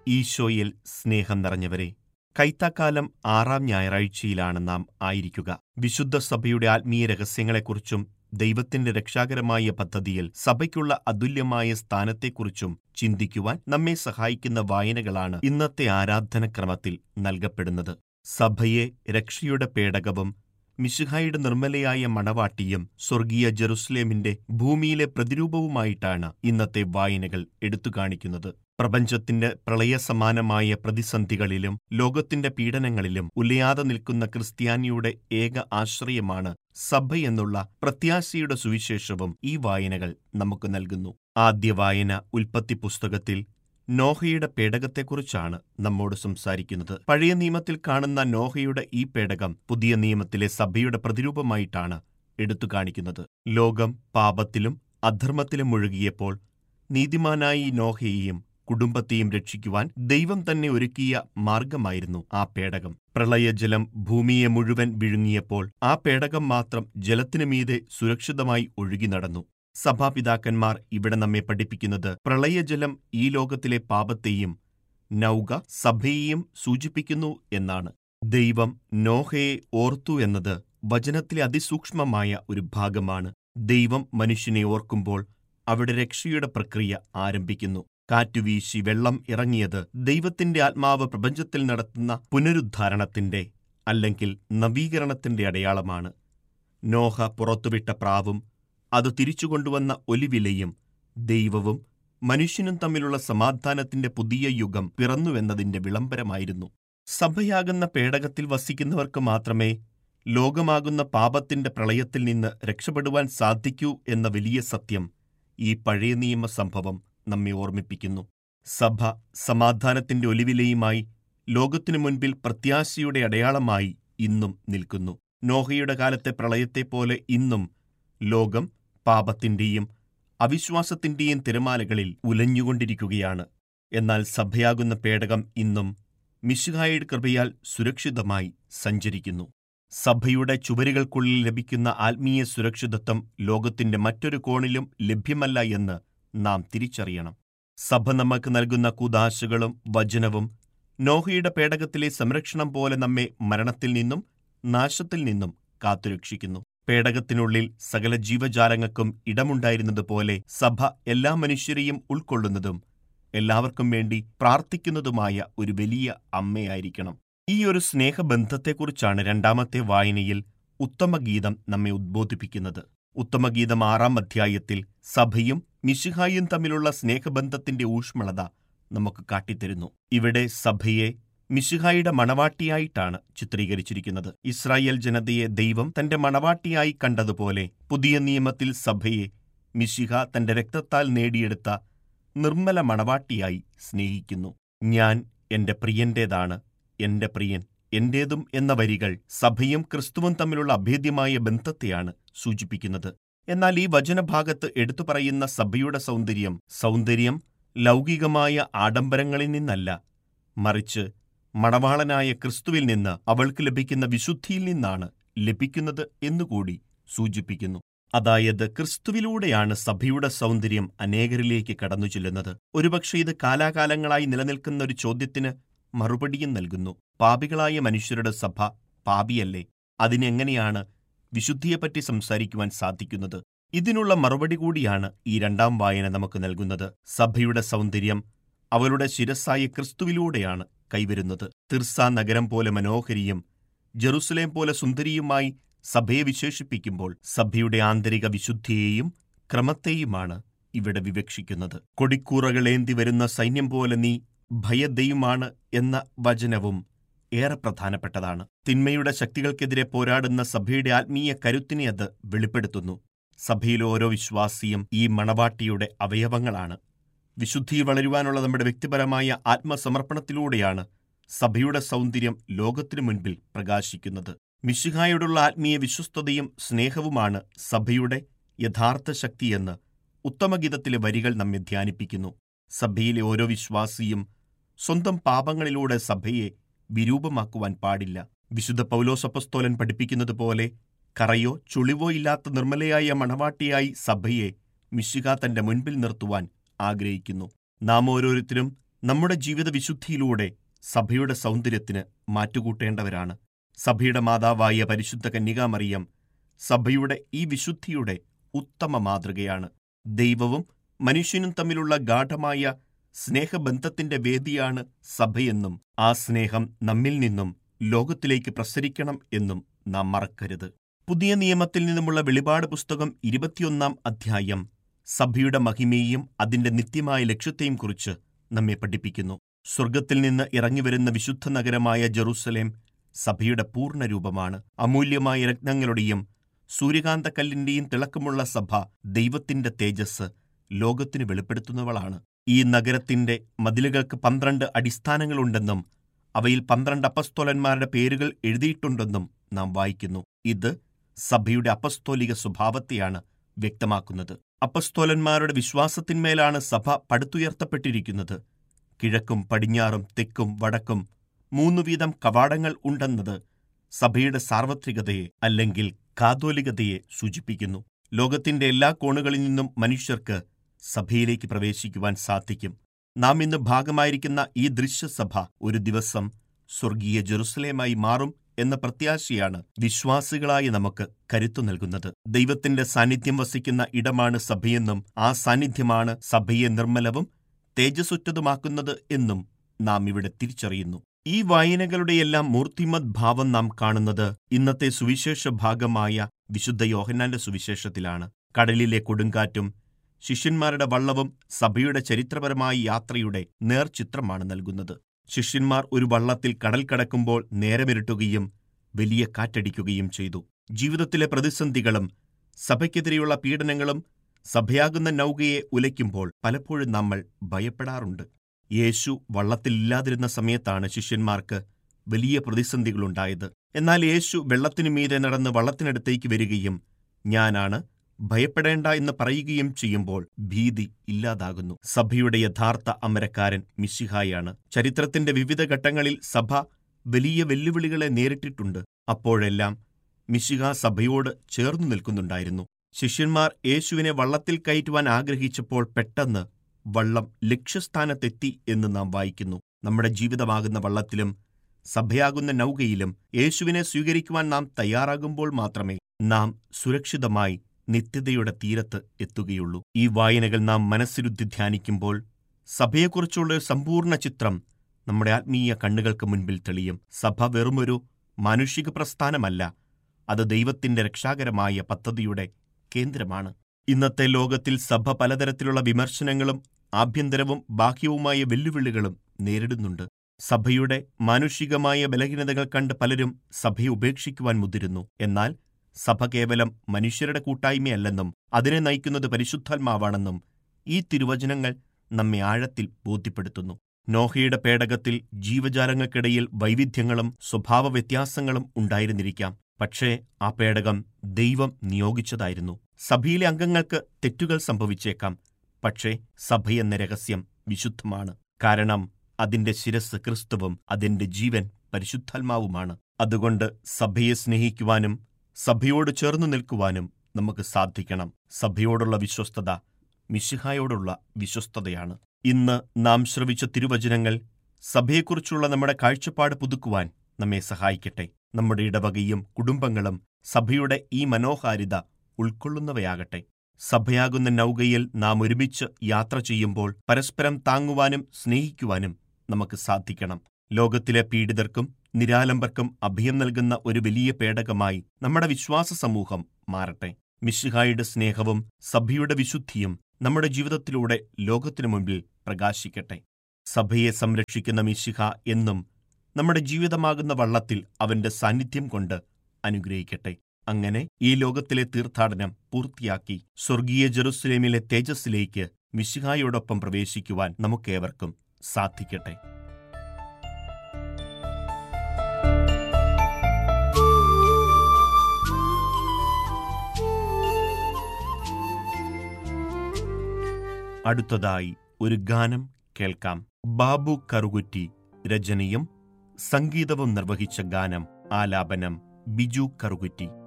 ഈശോയിൽ സ്നേഹം നിറഞ്ഞവരെ കൈത്താക്കാലം ആറാം ഞായറാഴ്ചയിലാണ് നാം ആയിരിക്കുക വിശുദ്ധ സഭയുടെ ആത്മീയ രഹസ്യങ്ങളെക്കുറിച്ചും ദൈവത്തിന്റെ രക്ഷാകരമായ പദ്ധതിയിൽ സഭയ്ക്കുള്ള അതുല്യമായ സ്ഥാനത്തെക്കുറിച്ചും ചിന്തിക്കുവാൻ നമ്മെ സഹായിക്കുന്ന വായനകളാണ് ഇന്നത്തെ ആരാധനക്രമത്തിൽ നൽകപ്പെടുന്നത് സഭയെ രക്ഷയുടെ പേടകവും മിശിഹായുടെ നിർമ്മലയായ മണവാട്ടിയും സ്വർഗീയ ജെറുസലേമിന്റെ ഭൂമിയിലെ പ്രതിരൂപവുമായിട്ടാണ് ഇന്നത്തെ വായനകൾ എടുത്തുകാണിക്കുന്നത് പ്രപഞ്ചത്തിന്റെ പ്രളയസമാനമായ പ്രതിസന്ധികളിലും ലോകത്തിന്റെ പീഡനങ്ങളിലും ഉലയാതെ നിൽക്കുന്ന ക്രിസ്ത്യാനിയുടെ ഏക ആശ്രയമാണ് സഭയെന്നുള്ള പ്രത്യാശയുടെ സുവിശേഷവും ഈ വായനകൾ നമുക്ക് നൽകുന്നു ആദ്യ വായന ഉൽപ്പത്തി പുസ്തകത്തിൽ നോഹയുടെ പേടകത്തെക്കുറിച്ചാണ് നമ്മോട് സംസാരിക്കുന്നത് പഴയ നിയമത്തിൽ കാണുന്ന നോഹയുടെ ഈ പേടകം പുതിയ നിയമത്തിലെ സഭയുടെ പ്രതിരൂപമായിട്ടാണ് എടുത്തു കാണിക്കുന്നത് ലോകം പാപത്തിലും അധർമ്മത്തിലും മുഴുകിയപ്പോൾ നീതിമാനായി നോഹയെയും കുടുംബത്തെയും രക്ഷിക്കുവാൻ ദൈവം തന്നെ ഒരുക്കിയ മാർഗമായിരുന്നു ആ പേടകം പ്രളയജലം ഭൂമിയെ മുഴുവൻ വിഴുങ്ങിയപ്പോൾ ആ പേടകം മാത്രം ജലത്തിനു മീതെ സുരക്ഷിതമായി ഒഴുകി നടന്നു സഭാപിതാക്കന്മാർ ഇവിടെ നമ്മെ പഠിപ്പിക്കുന്നത് പ്രളയജലം ഈ ലോകത്തിലെ പാപത്തെയും നൗക സഭയെയും സൂചിപ്പിക്കുന്നു എന്നാണ് ദൈവം നോഹയെ ഓർത്തു എന്നത് വചനത്തിലെ അതിസൂക്ഷ്മമായ ഒരു ഭാഗമാണ് ദൈവം മനുഷ്യനെ ഓർക്കുമ്പോൾ അവിടെ രക്ഷയുടെ പ്രക്രിയ ആരംഭിക്കുന്നു കാറ്റുവീശി വെള്ളം ഇറങ്ങിയത് ദൈവത്തിന്റെ ആത്മാവ് പ്രപഞ്ചത്തിൽ നടത്തുന്ന പുനരുദ്ധാരണത്തിന്റെ അല്ലെങ്കിൽ നവീകരണത്തിന്റെ അടയാളമാണ് നോഹ പുറത്തുവിട്ട പ്രാവും അത് തിരിച്ചുകൊണ്ടുവന്ന ഒലിവിലയും ദൈവവും മനുഷ്യനും തമ്മിലുള്ള സമാധാനത്തിന്റെ പുതിയ യുഗം പിറന്നുവെന്നതിന്റെ വിളംബരമായിരുന്നു സഭയാകുന്ന പേടകത്തിൽ വസിക്കുന്നവർക്ക് മാത്രമേ ലോകമാകുന്ന പാപത്തിന്റെ പ്രളയത്തിൽ നിന്ന് രക്ഷപ്പെടുവാൻ സാധിക്കൂ എന്ന വലിയ സത്യം ഈ പഴയ നിയമ സംഭവം നമ്മെ ഓർമ്മിപ്പിക്കുന്നു സഭ സമാധാനത്തിന്റെ ഒലിവിലയുമായി ലോകത്തിനു മുൻപിൽ പ്രത്യാശയുടെ അടയാളമായി ഇന്നും നിൽക്കുന്നു നോഹയുടെ കാലത്തെ പ്രളയത്തെപ്പോലെ ഇന്നും ലോകം പാപത്തിന്റെയും അവിശ്വാസത്തിന്റെയും തിരമാലകളിൽ ഉലഞ്ഞുകൊണ്ടിരിക്കുകയാണ് എന്നാൽ സഭയാകുന്ന പേടകം ഇന്നും മിശുഹായുടെ കൃപയാൽ സുരക്ഷിതമായി സഞ്ചരിക്കുന്നു സഭയുടെ ചുവരുകൾക്കുള്ളിൽ ലഭിക്കുന്ന ആത്മീയ സുരക്ഷിതത്വം ലോകത്തിന്റെ മറ്റൊരു കോണിലും ലഭ്യമല്ല എന്ന് നാം തിരിച്ചറിയണം സഭ നമുക്ക് നൽകുന്ന കുദാശകളും വചനവും നോഹയുടെ പേടകത്തിലെ സംരക്ഷണം പോലെ നമ്മെ മരണത്തിൽ നിന്നും നാശത്തിൽ നിന്നും കാത്തുരക്ഷിക്കുന്നു പേടകത്തിനുള്ളിൽ സകല ജീവജാലങ്ങൾക്കും ഇടമുണ്ടായിരുന്നതുപോലെ സഭ എല്ലാ മനുഷ്യരെയും ഉൾക്കൊള്ളുന്നതും എല്ലാവർക്കും വേണ്ടി പ്രാർത്ഥിക്കുന്നതുമായ ഒരു വലിയ അമ്മയായിരിക്കണം ഈ ഒരു സ്നേഹബന്ധത്തെക്കുറിച്ചാണ് രണ്ടാമത്തെ വായനയിൽ ഉത്തമഗീതം നമ്മെ ഉദ്ബോധിപ്പിക്കുന്നത് ഉത്തമഗീതം ആറാം അധ്യായത്തിൽ സഭയും മിശിഹായും തമ്മിലുള്ള സ്നേഹബന്ധത്തിന്റെ ഊഷ്മളത നമുക്ക് കാട്ടിത്തരുന്നു ഇവിടെ സഭയെ മിശിഹായുടെ മണവാട്ടിയായിട്ടാണ് ചിത്രീകരിച്ചിരിക്കുന്നത് ഇസ്രായേൽ ജനതയെ ദൈവം തന്റെ മണവാട്ടിയായി കണ്ടതുപോലെ പുതിയ നിയമത്തിൽ സഭയെ മിശിഹ തന്റെ രക്തത്താൽ നേടിയെടുത്ത നിർമ്മല മണവാട്ടിയായി സ്നേഹിക്കുന്നു ഞാൻ എന്റെ പ്രിയന്റേതാണ് എന്റെ പ്രിയൻ എന്റേതും എന്ന വരികൾ സഭയും ക്രിസ്തുവും തമ്മിലുള്ള അഭേദ്യമായ ബന്ധത്തെയാണ് സൂചിപ്പിക്കുന്നത് എന്നാൽ ഈ വചനഭാഗത്ത് എടുത്തു പറയുന്ന സഭയുടെ സൗന്ദര്യം സൗന്ദര്യം ലൗകികമായ ആഡംബരങ്ങളിൽ നിന്നല്ല മറിച്ച് മണവാളനായ ക്രിസ്തുവിൽ നിന്ന് അവൾക്ക് ലഭിക്കുന്ന വിശുദ്ധിയിൽ നിന്നാണ് ലഭിക്കുന്നത് എന്നുകൂടി സൂചിപ്പിക്കുന്നു അതായത് ക്രിസ്തുവിലൂടെയാണ് സഭയുടെ സൗന്ദര്യം അനേകരിലേക്ക് കടന്നു ചെല്ലുന്നത് ഒരുപക്ഷെ ഇത് കാലാകാലങ്ങളായി നിലനിൽക്കുന്ന ഒരു ചോദ്യത്തിന് മറുപടിയും നൽകുന്നു പാപികളായ മനുഷ്യരുടെ സഭ പാപിയല്ലേ അതിനെങ്ങനെയാണ് വിശുദ്ധിയെപ്പറ്റി സംസാരിക്കുവാൻ സാധിക്കുന്നത് ഇതിനുള്ള മറുപടി കൂടിയാണ് ഈ രണ്ടാം വായന നമുക്ക് നൽകുന്നത് സഭയുടെ സൗന്ദര്യം അവളുടെ ശിരസായ ക്രിസ്തുവിലൂടെയാണ് കൈവരുന്നത് തിർസ നഗരം പോലെ മനോഹരിയും ജെറുസലേം പോലെ സുന്ദരിയുമായി സഭയെ വിശേഷിപ്പിക്കുമ്പോൾ സഭയുടെ ആന്തരിക വിശുദ്ധിയെയും ക്രമത്തെയുമാണ് ഇവിടെ വിവക്ഷിക്കുന്നത് കൊടിക്കൂറകളേന്തി വരുന്ന സൈന്യം പോലെ നീ ഭയദയുമാണ് എന്ന വചനവും ഏറെ പ്രധാനപ്പെട്ടതാണ് തിന്മയുടെ ശക്തികൾക്കെതിരെ പോരാടുന്ന സഭയുടെ ആത്മീയ കരുത്തിനെ അത് വെളിപ്പെടുത്തുന്നു സഭയിലെ ഓരോ വിശ്വാസിയും ഈ മണവാട്ടിയുടെ അവയവങ്ങളാണ് വിശുദ്ധിയിൽ വളരുവാനുള്ള നമ്മുടെ വ്യക്തിപരമായ ആത്മസമർപ്പണത്തിലൂടെയാണ് സഭയുടെ സൗന്ദര്യം ലോകത്തിനു മുൻപിൽ പ്രകാശിക്കുന്നത് മിശിഹായോടുള്ള ആത്മീയ വിശ്വസ്തതയും സ്നേഹവുമാണ് സഭയുടെ യഥാർത്ഥ ശക്തിയെന്ന് ഉത്തമഗീതത്തിലെ വരികൾ നമ്മെ ധ്യാനിപ്പിക്കുന്നു സഭയിലെ ഓരോ വിശ്വാസിയും സ്വന്തം പാപങ്ങളിലൂടെ സഭയെ വിരൂപമാക്കുവാൻ പാടില്ല വിശുദ്ധ പൗലോസപ്പസ്തോലൻ പഠിപ്പിക്കുന്നത് പോലെ കറയോ ചുളിവോ ഇല്ലാത്ത നിർമ്മലയായ മണവാട്ടിയായി സഭയെ മിശിക തന്റെ മുൻപിൽ നിർത്തുവാൻ ആഗ്രഹിക്കുന്നു നാം ഓരോരുത്തരും നമ്മുടെ ജീവിത വിശുദ്ധിയിലൂടെ സഭയുടെ സൗന്ദര്യത്തിന് മാറ്റുകൂട്ടേണ്ടവരാണ് സഭയുടെ മാതാവായ പരിശുദ്ധ കന്യകാമറിയം സഭയുടെ ഈ വിശുദ്ധിയുടെ ഉത്തമ മാതൃകയാണ് ദൈവവും മനുഷ്യനും തമ്മിലുള്ള ഗാഠമായ സ്നേഹബന്ധത്തിന്റെ വേദിയാണ് സഭയെന്നും ആ സ്നേഹം നമ്മിൽ നിന്നും ലോകത്തിലേക്ക് പ്രസരിക്കണം എന്നും നാം മറക്കരുത് പുതിയ നിയമത്തിൽ നിന്നുമുള്ള വെളിപാട് പുസ്തകം ഇരുപത്തിയൊന്നാം അധ്യായം സഭയുടെ മഹിമയെയും അതിന്റെ നിത്യമായ ലക്ഷ്യത്തെയും കുറിച്ച് നമ്മെ പഠിപ്പിക്കുന്നു സ്വർഗത്തിൽ നിന്ന് ഇറങ്ങിവരുന്ന വിശുദ്ധ നഗരമായ ജെറൂസലേം സഭയുടെ പൂർണ്ണരൂപമാണ് അമൂല്യമായ രത്നങ്ങളുടെയും സൂര്യകാന്തക്കല്ലിന്റെയും തിളക്കമുള്ള സഭ ദൈവത്തിന്റെ തേജസ് ലോകത്തിന് വെളിപ്പെടുത്തുന്നവളാണ് ഈ നഗരത്തിന്റെ മതിലുകൾക്ക് പന്ത്രണ്ട് അടിസ്ഥാനങ്ങളുണ്ടെന്നും അവയിൽ പന്ത്രണ്ട് അപ്പസ്തോലന്മാരുടെ പേരുകൾ എഴുതിയിട്ടുണ്ടെന്നും നാം വായിക്കുന്നു ഇത് സഭയുടെ അപ്പസ്തോലിക സ്വഭാവത്തെയാണ് വ്യക്തമാക്കുന്നത് അപ്പസ്തോലന്മാരുടെ വിശ്വാസത്തിന്മേലാണ് സഭ പടുത്തുയർത്തപ്പെട്ടിരിക്കുന്നത് കിഴക്കും പടിഞ്ഞാറും തെക്കും വടക്കും മൂന്നു വീതം കവാടങ്ങൾ ഉണ്ടെന്നത് സഭയുടെ സാർവത്രികതയെ അല്ലെങ്കിൽ കാതോലികതയെ സൂചിപ്പിക്കുന്നു ലോകത്തിന്റെ എല്ലാ കോണുകളിൽ നിന്നും മനുഷ്യർക്ക് സഭയിലേക്ക് പ്രവേശിക്കുവാൻ സാധിക്കും നാം ഇന്ന് ഭാഗമായിരിക്കുന്ന ഈ ദൃശ്യസഭ ഒരു ദിവസം സ്വർഗീയ ജെറുസലേമായി മാറും എന്ന പ്രത്യാശയാണ് വിശ്വാസികളായി നമുക്ക് കരുത്തു നൽകുന്നത് ദൈവത്തിന്റെ സാന്നിധ്യം വസിക്കുന്ന ഇടമാണ് സഭയെന്നും ആ സാന്നിധ്യമാണ് സഭയെ നിർമ്മലവും തേജസ്സുറ്റതുമാക്കുന്നത് എന്നും നാം ഇവിടെ തിരിച്ചറിയുന്നു ഈ വായനകളുടെയെല്ലാം മൂർത്തിമത് ഭാവം നാം കാണുന്നത് ഇന്നത്തെ സുവിശേഷ ഭാഗമായ വിശുദ്ധ യോഹന്നാന്റെ സുവിശേഷത്തിലാണ് കടലിലെ കൊടുങ്കാറ്റും ശിഷ്യന്മാരുടെ വള്ളവും സഭയുടെ ചരിത്രപരമായ യാത്രയുടെ നേർചിത്രമാണ് നൽകുന്നത് ശിഷ്യന്മാർ ഒരു വള്ളത്തിൽ കടൽ കടക്കുമ്പോൾ നേരമിരുട്ടുകയും വലിയ കാറ്റടിക്കുകയും ചെയ്തു ജീവിതത്തിലെ പ്രതിസന്ധികളും സഭയ്ക്കെതിരെയുള്ള പീഡനങ്ങളും സഭയാകുന്ന നൗകയെ ഉലയ്ക്കുമ്പോൾ പലപ്പോഴും നമ്മൾ ഭയപ്പെടാറുണ്ട് യേശു വള്ളത്തിലില്ലാതിരുന്ന സമയത്താണ് ശിഷ്യന്മാർക്ക് വലിയ പ്രതിസന്ധികളുണ്ടായത് എന്നാൽ യേശു വെള്ളത്തിനു മീതെ നടന്ന് വള്ളത്തിനടുത്തേക്ക് വരികയും ഞാനാണ് ഭയപ്പെടേണ്ട എന്ന് പറയുകയും ചെയ്യുമ്പോൾ ഭീതി ഇല്ലാതാകുന്നു സഭയുടെ യഥാർത്ഥ അമരക്കാരൻ മിശിഹായാണ് ചരിത്രത്തിന്റെ വിവിധ ഘട്ടങ്ങളിൽ സഭ വലിയ വെല്ലുവിളികളെ നേരിട്ടിട്ടുണ്ട് അപ്പോഴെല്ലാം മിശിഹ സഭയോട് ചേർന്നു നിൽക്കുന്നുണ്ടായിരുന്നു ശിഷ്യന്മാർ യേശുവിനെ വള്ളത്തിൽ കയറ്റുവാൻ ആഗ്രഹിച്ചപ്പോൾ പെട്ടെന്ന് വള്ളം ലക്ഷ്യസ്ഥാനത്തെത്തി എന്ന് നാം വായിക്കുന്നു നമ്മുടെ ജീവിതമാകുന്ന വള്ളത്തിലും സഭയാകുന്ന നൗകയിലും യേശുവിനെ സ്വീകരിക്കുവാൻ നാം തയ്യാറാകുമ്പോൾ മാത്രമേ നാം സുരക്ഷിതമായി നിത്യതയുടെ തീരത്ത് എത്തുകയുള്ളൂ ഈ വായനകൾ നാം മനസ്സിരുദ്ധി ധ്യാനിക്കുമ്പോൾ സഭയെക്കുറിച്ചുള്ള ഒരു സമ്പൂർണ്ണ ചിത്രം നമ്മുടെ ആത്മീയ കണ്ണുകൾക്ക് മുൻപിൽ തെളിയും സഭ വെറുമൊരു മാനുഷിക പ്രസ്ഥാനമല്ല അത് ദൈവത്തിന്റെ രക്ഷാകരമായ പദ്ധതിയുടെ കേന്ദ്രമാണ് ഇന്നത്തെ ലോകത്തിൽ സഭ പലതരത്തിലുള്ള വിമർശനങ്ങളും ആഭ്യന്തരവും ബാഹ്യവുമായ വെല്ലുവിളികളും നേരിടുന്നുണ്ട് സഭയുടെ മാനുഷികമായ ബലഹീനതകൾ കണ്ട് പലരും സഭയെ ഉപേക്ഷിക്കുവാൻ മുതിരുന്നു എന്നാൽ സഭ കേവലം മനുഷ്യരുടെ കൂട്ടായ്മയല്ലെന്നും അതിനെ നയിക്കുന്നത് പരിശുദ്ധാത്മാവാണെന്നും ഈ തിരുവചനങ്ങൾ നമ്മെ ആഴത്തിൽ ബോധ്യപ്പെടുത്തുന്നു നോഹയുടെ പേടകത്തിൽ ജീവജാലങ്ങൾക്കിടയിൽ വൈവിധ്യങ്ങളും സ്വഭാവ വ്യത്യാസങ്ങളും ഉണ്ടായിരുന്നിരിക്കാം പക്ഷേ ആ പേടകം ദൈവം നിയോഗിച്ചതായിരുന്നു സഭയിലെ അംഗങ്ങൾക്ക് തെറ്റുകൾ സംഭവിച്ചേക്കാം പക്ഷേ സഭയെന്ന രഹസ്യം വിശുദ്ധമാണ് കാരണം അതിന്റെ ശിരസ് ക്രിസ്തുവും അതിന്റെ ജീവൻ പരിശുദ്ധാത്മാവുമാണ് അതുകൊണ്ട് സഭയെ സ്നേഹിക്കുവാനും സഭയോട് ചേർന്നു നിൽക്കുവാനും നമുക്ക് സാധിക്കണം സഭയോടുള്ള വിശ്വസ്തത മിശിഹായോടുള്ള വിശ്വസ്തതയാണ് ഇന്ന് നാം ശ്രവിച്ച തിരുവചനങ്ങൾ സഭയെക്കുറിച്ചുള്ള നമ്മുടെ കാഴ്ചപ്പാട് പുതുക്കുവാൻ നമ്മെ സഹായിക്കട്ടെ നമ്മുടെ ഇടവകയും കുടുംബങ്ങളും സഭയുടെ ഈ മനോഹാരിത ഉൾക്കൊള്ളുന്നവയാകട്ടെ സഭയാകുന്ന നൗകയിൽ നാം ഒരുമിച്ച് യാത്ര ചെയ്യുമ്പോൾ പരസ്പരം താങ്ങുവാനും സ്നേഹിക്കുവാനും നമുക്ക് സാധിക്കണം ലോകത്തിലെ പീഡിതർക്കും നിരാലംബർക്കും അഭയം നൽകുന്ന ഒരു വലിയ പേടകമായി നമ്മുടെ വിശ്വാസ സമൂഹം മാറട്ടെ മിശിഹായുടെ സ്നേഹവും സഭയുടെ വിശുദ്ധിയും നമ്മുടെ ജീവിതത്തിലൂടെ ലോകത്തിനു മുമ്പിൽ പ്രകാശിക്കട്ടെ സഭയെ സംരക്ഷിക്കുന്ന മിശിഹ എന്നും നമ്മുടെ ജീവിതമാകുന്ന വള്ളത്തിൽ അവന്റെ സാന്നിധ്യം കൊണ്ട് അനുഗ്രഹിക്കട്ടെ അങ്ങനെ ഈ ലോകത്തിലെ തീർത്ഥാടനം പൂർത്തിയാക്കി സ്വർഗീയ ജെറുസലേമിലെ തേജസ്സിലേക്ക് മിശിഹായോടൊപ്പം പ്രവേശിക്കുവാൻ നമുക്കേവർക്കും സാധിക്കട്ടെ അടുത്തതായി ഒരു ഗാനം കേൾക്കാം ബാബു കറുകുറ്റി രചനയും സംഗീതവും നിർവഹിച്ച ഗാനം ആലാപനം ബിജു കറുകുറ്റി